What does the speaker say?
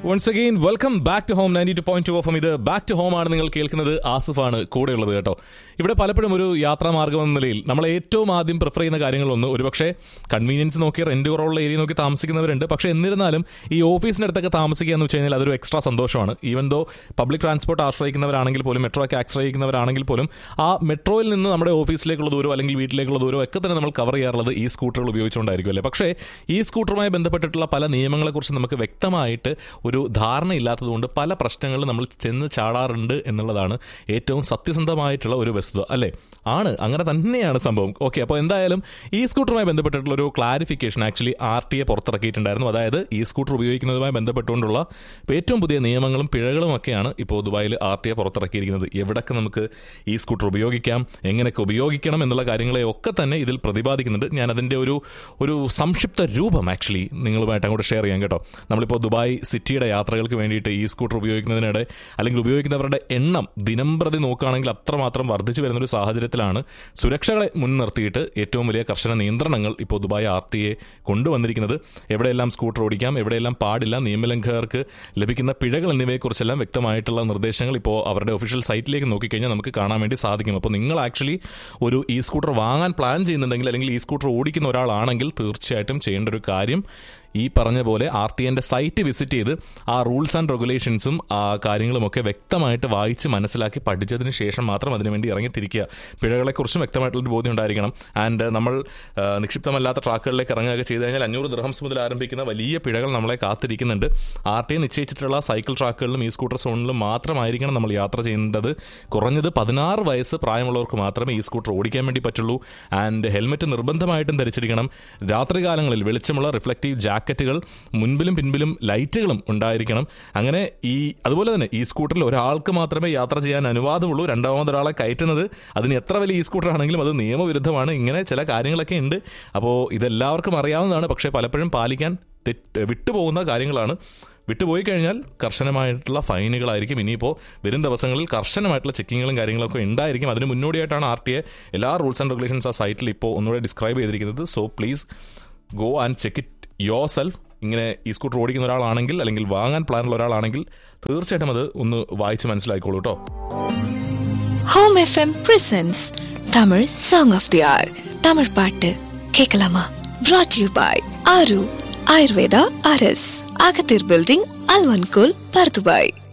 once again welcome back to home ninety two point two of ഇത് back to home ആണ് നിങ്ങൾ കേൾക്കുന്നത് ആസിഫാണ് കൂടെയുള്ളത് കേട്ടോ ഇവിടെ പലപ്പോഴും ഒരു യാത്രാ മാർഗ്ഗം എന്ന നിലയിൽ നമ്മൾ ഏറ്റവും ആദ്യം പ്രിഫർ ചെയ്യുന്ന കാര്യങ്ങളൊന്ന് ഒരുപക്ഷെ കൺവീനിയൻസ് നോക്കി റെന്റ് കുറവുള്ള ഏരിയ നോക്കി താമസിക്കുന്നവരുണ്ട് പക്ഷേ എന്നിരുന്നാലും ഈ ഓഫീസിന്റെ അടുത്തൊക്കെ താമസിക്കുക എന്ന് വെച്ച് കഴിഞ്ഞാൽ അതൊരു എക്സ്ട്രാ സന്തോഷമാണ് ഈവൻ ദോ പബ്ലിക് ട്രാൻസ്പോർട്ട് ആശ്രയിക്കുന്നവരാണെങ്കിൽ പോലും മെട്രോ ഒക്കെ ആശ്രയിക്കുന്നവരാണെങ്കിൽ പോലും ആ മെട്രോയിൽ നിന്ന് നമ്മുടെ ഓഫീസിലേക്കുള്ള ദൂരം അല്ലെങ്കിൽ വീട്ടിലേക്കുള്ള ദൂരം ഒക്കെ തന്നെ നമ്മൾ കവർ ചെയ്യാറുള്ളത് ഈ സ്കൂട്ടറുകൾ ഉപയോഗിച്ചുകൊണ്ടായിരിക്കും അല്ലേ പക്ഷേ ഈ സ്കൂട്ടറുമായി ബന്ധപ്പെട്ടിട്ടുള്ള പല നിയമങ്ങളെക്കുറിച്ച് നമുക്ക് വ്യക്തമായിട്ട് ഒരു ധാരണയില്ലാത്തതുകൊണ്ട് പല പ്രശ്നങ്ങളും നമ്മൾ ചെന്ന് ചാടാറുണ്ട് എന്നുള്ളതാണ് ഏറ്റവും സത്യസന്ധമായിട്ടുള്ള ഒരു വസ്തുത അല്ലേ ആണ് അങ്ങനെ തന്നെയാണ് സംഭവം ഓക്കെ അപ്പോൾ എന്തായാലും ഈ സ്കൂട്ടറുമായി ബന്ധപ്പെട്ടിട്ടുള്ള ഒരു clarification actually R T A പുറത്തിറക്കിയിട്ടുണ്ടായിരുന്നു അതായത് ഈ സ്കൂട്ടർ ഉപയോഗിക്കുന്നതുമായി ബന്ധപ്പെട്ടുകൊണ്ടുള്ള ഏറ്റവും പുതിയ നിയമങ്ങളും പിഴകളും ഒക്കെയാണ് ഇപ്പോൾ ദുബായിൽ ആർ ടി എ പുറത്തിറക്കിയിരിക്കുന്നത് എവിടൊക്കെ നമുക്ക് ഈ സ്കൂട്ടർ ഉപയോഗിക്കാം എങ്ങനെയൊക്കെ ഉപയോഗിക്കണം എന്നുള്ള കാര്യങ്ങളെ ഒക്കെ തന്നെ ഇതിൽ പ്രതിപാദിക്കുന്നുണ്ട് ഞാൻ അതിൻ്റെ ഒരു ഒരു സംക്ഷിപ്ത രൂപം ആക്ച്വലി നിങ്ങളുമായിട്ട് അങ്ങോട്ട് ഷെയർ ചെയ്യാം കേട്ടോ നമ്മളിപ്പോൾ ദുബായ് സിറ്റിയുടെ യാത്രകൾക്ക് വേണ്ടിയിട്ട് ഈ സ്കൂട്ടർ ഉപയോഗിക്കുന്നതിനിടെ അല്ലെങ്കിൽ ഉപയോഗിക്കുന്നവരുടെ എണ്ണം ദിനം പ്രതി നോക്കുകയാണെങ്കിൽ അത്രമാത്രം വർദ്ധിച്ചു വരുന്നൊരു സാഹചര്യത്തിലാണ് സുരക്ഷകളെ മുൻനിർത്തിയിട്ട് ഏറ്റവും വലിയ കർശന നിയന്ത്രണങ്ങൾ ഇപ്പോൾ ദുബായ് ആർ ടി എ കൊണ്ടുവന്നിരിക്കുന്നത് എവിടെയെല്ലാം സ്കൂട്ടർ ഓടിക്കാം എവിടെയെല്ലാം പാടില്ല നിയമലംഘകർക്ക് ലഭിക്കുന്ന പിഴകൾ എന്നിവയെക്കുറിച്ചെല്ലാം വ്യക്തമായിട്ടുള്ള നിർദ്ദേശങ്ങൾ ഇപ്പോൾ അവരുടെ ഒഫീഷ്യൽ സൈറ്റിലേക്ക് നോക്കിക്കഴിഞ്ഞാൽ നമുക്ക് കാണാൻ വേണ്ടി സാധിക്കും അപ്പോൾ നിങ്ങൾ ആക്ച്വലി ഒരു ഈ സ്കൂട്ടർ വാങ്ങാൻ പ്ലാൻ ചെയ്യുന്നുണ്ടെങ്കിൽ അല്ലെങ്കിൽ ഈ സ്കൂട്ടർ ഓടിക്കുന്ന ഒരാളാണെങ്കിൽ തീർച്ചയായിട്ടും ചെയ്യേണ്ട ഒരു കാര്യം ഈ പറഞ്ഞ പോലെ ആർ ടി എൻ്റെ സൈറ്റ് വിസിറ്റ് ചെയ്ത് ആ റൂൾസ് ആൻഡ് റെഗുലേഷൻസും ആ കാര്യങ്ങളുമൊക്കെ വ്യക്തമായിട്ട് വായിച്ച് മനസ്സിലാക്കി പഠിച്ചതിന് ശേഷം മാത്രം അതിനുവേണ്ടി ഇറങ്ങിത്തിരിക്കുക പിഴകളെക്കുറിച്ചും വ്യക്തമായിട്ടുള്ളൊരു ബോധ്യം ഉണ്ടായിരിക്കണം ആൻഡ് നമ്മൾ ആ, നിക്ഷിപ്തമല്ലാത്ത ട്രാക്കുകളിലേക്ക് ഇറങ്ങുകയൊക്കെ ചെയ്ത് കഴിഞ്ഞാൽ അഞ്ഞൂറ് ദർഹംസ് മുതൽ ആരംഭിക്കുന്ന വലിയ പിഴകൾ നമ്മളെ കാത്തിരിക്കുന്നുണ്ട് ആർ ടി നിശ്ചയിച്ചിട്ടുള്ള സൈക്കിൾ ട്രാക്കുകളിലും ഈ സ്കൂട്ടർ സോണിലും മാത്രമായിരിക്കണം നമ്മൾ യാത്ര ചെയ്യേണ്ടത് കുറഞ്ഞത് പതിനാറ് വയസ്സ് പ്രായമുള്ളവർക്ക് മാത്രമേ ഈ സ്കൂട്ടർ ഓടിക്കാൻ വേണ്ടി പറ്റുള്ളൂ ആൻഡ് ഹെൽമെറ്റ് നിർബന്ധമായിട്ടും ധരിച്ചിരിക്കണം രാത്രികാലങ്ങളിൽ വെളിച്ചമുള്ള റിഫ്ലക്റ്റീവ് ജാക്കറ്റുകൾ മുൻപിലും പിൻപിലും ലൈറ്റുകളും ഉണ്ടായിരിക്കണം അങ്ങനെ ഈ അതുപോലെ തന്നെ ഈ സ്കൂട്ടറിൽ ഒരാൾക്ക് മാത്രമേ യാത്ര ചെയ്യാൻ അനുവാദമുള്ളൂ രണ്ടാമതൊരാളെ കയറ്റുന്നത് അതിന് എത്ര വലിയ ഈ സ്കൂട്ടർ ആണെങ്കിലും അത് നിയമവിരുദ്ധമാണ് ഇങ്ങനെ ചില കാര്യങ്ങളൊക്കെ ഉണ്ട് അപ്പോൾ ഇതെല്ലാവർക്കും അറിയാവുന്നതാണ് പക്ഷേ പലപ്പോഴും പാലിക്കാൻ തെറ്റ് വിട്ടുപോകുന്ന കാര്യങ്ങളാണ് വിട്ടുപോയി കഴിഞ്ഞാൽ കർശനമായിട്ടുള്ള ഫൈനുകളായിരിക്കും ഇനിയിപ്പോൾ വരും ദിവസങ്ങളിൽ കർശനമായിട്ടുള്ള ചെക്കിങ്ങുകളും കാര്യങ്ങളൊക്കെ ഉണ്ടായിരിക്കും അതിന് മുന്നോടിയായിട്ടാണ് ആർ ടി എ എല്ലാ റൂൾസ് ആൻഡ് റെഗുലേഷൻസ് ആ സൈറ്റിൽ ഇപ്പോൾ ഒന്നുകൂടെ ഡിസ്ക്രൈബ് ചെയ്തിരിക്കുന്നത് so please go and check it yourself ഇങ്ങനെ ഈ സ്കൂട്ടർ ഓടിക്കുന്ന ഒരാളാണെങ്കിൽ അല്ലെങ്കിൽ വാങ്ങാൻ പ്ലാനുള്ള ഒരാളാണെങ്കിൽ തീർച്ചയായിട്ടും അത് ഒന്ന് വായിച്ച് മനസ്സിലാക്കിക്കോളൂ കേട്ടോ home FM presents Tamil song of the hour Tamil பாட்டு கேட்கலாமா brought you by Aaru Ayurveda அரஸ் அகத்தீர் பில்டிங் அல்வன்கோல் பர்துபாய்